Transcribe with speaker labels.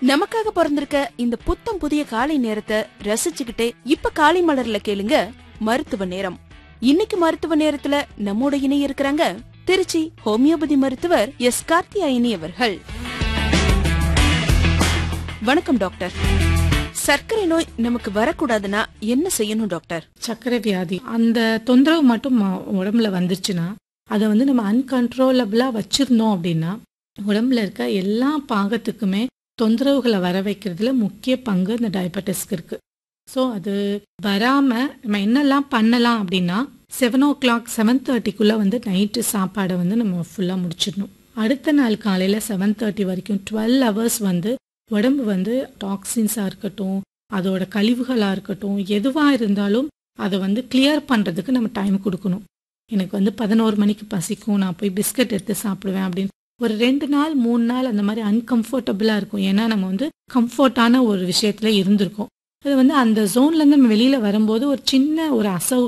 Speaker 1: நமக்காக பிறந்திருக்க இந்த புத்தம் புதிய காலை நேரத்தை ரசிச்சுக்கிட்டே இப்ப காலை மலர்ல கேளுங்க மருத்துவ நேரம் இன்னைக்கு மருத்துவ நேரத்துல நம்மோட இணைய இருக்கிறாங்க திருச்சி ஹோமியோபதி மருத்துவர் எஸ் கார்த்தியாயினி அவர்கள் வணக்கம் டாக்டர் சர்க்கரை நோய் நமக்கு வரக்கூடாதுன்னா என்ன செய்யணும் டாக்டர்
Speaker 2: சர்க்கரை வியாதி அந்த தொந்தரவு மட்டும் ம- உடம்புல வந்துருச்சுன்னா அதை வந்து நம்ம அன்கன்ட்ரோலபிளா வச்சிருந்தோம் அப்படின்னா உடம்புல இருக்க எல்லா பாகத்துக்குமே தொந்தரவுகளை வர வைக்கிறதுல முக்கிய பங்கு இந்த டயபெட்டிஸ்க்கு இருக்கு ஸோ அது வராம நம்ம என்னெல்லாம் பண்ணலாம் அப்படின்னா செவன் ஓ கிளாக் செவன் தேர்ட்டிக்குள்ள வந்து நைட்டு சாப்பாடை வந்து நம்ம ஃபுல்லாக முடிச்சிடணும் அடுத்த நாள் காலையில் செவன் தேர்ட்டி வரைக்கும் டுவெல் ஹவர்ஸ் வந்து உடம்பு வந்து டாக்ஸின்ஸாக இருக்கட்டும் அதோட கழிவுகளாக இருக்கட்டும் எதுவாக இருந்தாலும் அதை வந்து கிளியர் பண்ணுறதுக்கு நம்ம டைம் கொடுக்கணும் எனக்கு வந்து பதினோரு மணிக்கு பசிக்கும் நான் போய் பிஸ்கட் எடுத்து சாப்பிடுவேன் அப்படின்னு ஒரு ரெண்டு நாள் மூணு நாள் அந்த மாதிரி அன்கம்ஃபர்டபுளாக இருக்கும் ஏன்னா நம்ம வந்து கம்ஃபர்ட்டான ஒரு விஷயத்துல இருந்திருக்கோம் அது வந்து அந்த ஜோன்லேருந்து நம்ம வெளியில் வரும்போது ஒரு சின்ன ஒரு அசௌ